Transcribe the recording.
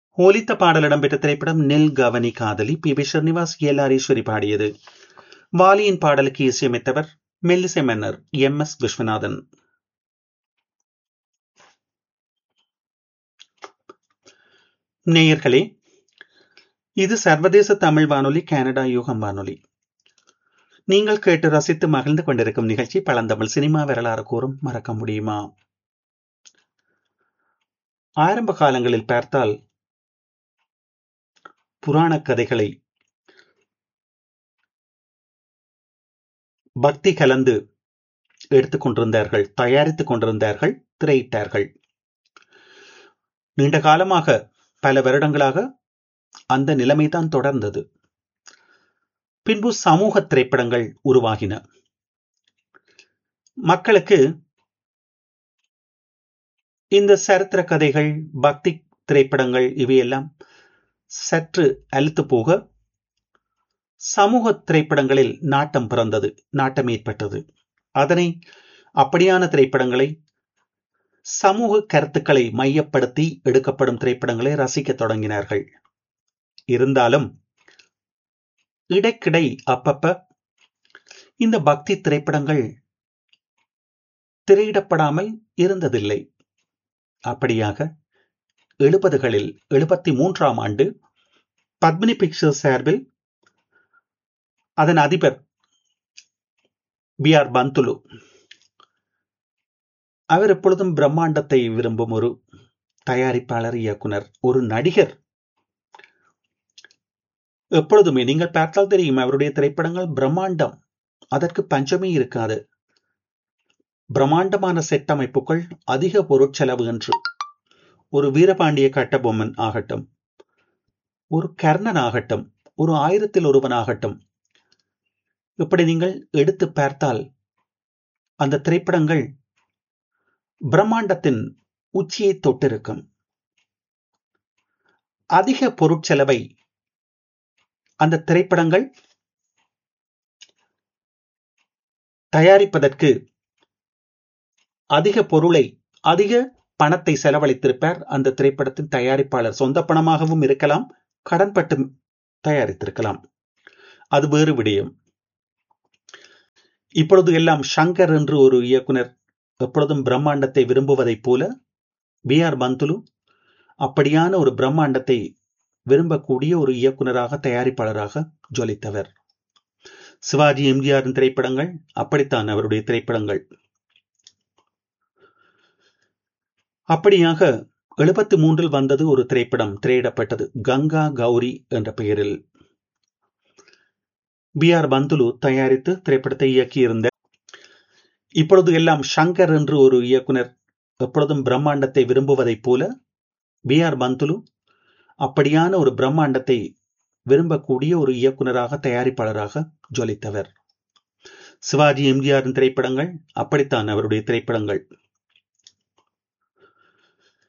ஒலித்த பாடல் இடம்பெற்ற திரைப்படம் நெல் கவனி காதலி P V Srinivas L Eswari பாடியது வாலியின் பாடலுக்கு இசையமைத்தவர் மெல்லிசை மன்னர் எம் எஸ் விஸ்வநாதன் நேயர்களே இது சர்வதேச தமிழ் வானொலி கனடா யூகம் வானொலி நீங்கள் கேட்டு ரசித்து மகிழ்ந்து கொண்டிருக்கும் நிகழ்ச்சி பழந்தமிழ் சினிமா வரலாறு கூறும் மறக்க முடியுமா ஆரம்ப காலங்களில் பார்த்தால் புராண கதைகளை பக்தி கலந்து எடுத்துக்கொண்டிருந்தார்கள் தயாரித்துக் கொண்டிருந்தார்கள் திரையிட்டார்கள் நீண்ட காலமாக பல வருடங்களாக அந்த நிலைமைதான் தொடர்ந்தது பின்பு சமூக திரைப்படங்கள் உருவாகின மக்களுக்கு இந்த சரித்திர கதைகள் பக்தி திரைப்படங்கள் இவையெல்லாம் சற்று அழுத்து போக சமூக திரைப்படங்களில் நாட்டம் பிறந்தது நாட்டம் ஏற்பட்டது அதனை அப்படியான திரைப்படங்களை சமூக கருத்துக்களை மையப்படுத்தி எடுக்கப்படும் திரைப்படங்களை ரசிக்க தொடங்கினார்கள் இருந்தாலும் இடைக்கிடை அப்பப்ப இந்த பக்தி திரைப்படங்கள் திரையிடப்படாமல் இருந்ததில்லை அப்படியாக எழுபதுகளில் எழுபத்தி மூன்றாம் ஆண்டு பத்மினி பிக்சர்ஸ் சார்பில் அதன் அதிபர் பி ஆர் பந்துலு அவர் எப்பொழுதும் பிரம்மாண்டத்தை விரும்பும் ஒரு தயாரிப்பாளர் இயக்குனர் ஒரு நடிகர் எப்பொழுதுமே நீங்கள் பார்த்தால் தெரியும் அவருடைய திரைப்படங்கள் பிரம்மாண்டம் அதற்கு பஞ்சமே இருக்காது பிரம்மாண்டமான செட் அமைப்புகள் அதிக பொருட்செலவு என்று ஒரு வீரபாண்டிய கட்டபொம்மன் ஆகட்டும் ஒரு கர்ணன் ஆகட்டும் ஒரு ஆயிரத்தில் ஒருவன் ஆகட்டும் இப்படி நீங்கள் எடுத்து பார்த்தால் அந்த திரைப்படங்கள் பிரம்மாண்டத்தின் உச்சியை தொட்டிருக்கும் அதிக பொருட்செலவை அந்த திரைப்படங்கள் தயாரிப்பதற்கு அதிக பொருளை அதிக பணத்தை செலவழித்திருப்பார் அந்த திரைப்படத்தின் தயாரிப்பாளர் சொந்த பணமாகவும் இருக்கலாம் கடன்பட்டு தயாரித்திருக்கலாம் அது வேறு விடயம் இப்பொழுது எல்லாம் ஷங்கர் என்று ஒரு இயக்குனர் எப்பொழுதும் பிரம்மாண்டத்தை விரும்புவதைப் போல பி ஆர் பந்துலு அப்படியான ஒரு பிரம்மாண்டத்தை விரும்பக்கூடிய ஒரு இயக்குனராக தயாரிப்பாளராக ஜொலித்தவர் சிவாஜி எம்ஜிஆரின் திரைப்படங்கள் அப்படித்தான் அவருடைய திரைப்படங்கள் அப்படியாக எழுபத்தி மூன்றில் வந்தது ஒரு திரைப்படம் திரையிடப்பட்டது கங்கா கௌரி என்ற பெயரில் பி ஆர் பந்துலு தயாரித்து திரைப்படத்தை இயக்கியிருந்த இப்பொழுது எல்லாம் ஷங்கர் என்று ஒரு இயக்குனர் எப்பொழுதும் பிரம்மாண்டத்தை விரும்புவதைப் போல பி ஆர் பந்துலு அப்படியான ஒரு பிரம்மாண்டத்தை விரும்பக்கூடிய ஒரு இயக்குனராக தயாரிப்பாளராக ஜொலித்தவர் சிவாஜி எம்ஜிஆரின் திரைப்படங்கள் அப்படித்தான் அவருடைய திரைப்படங்கள்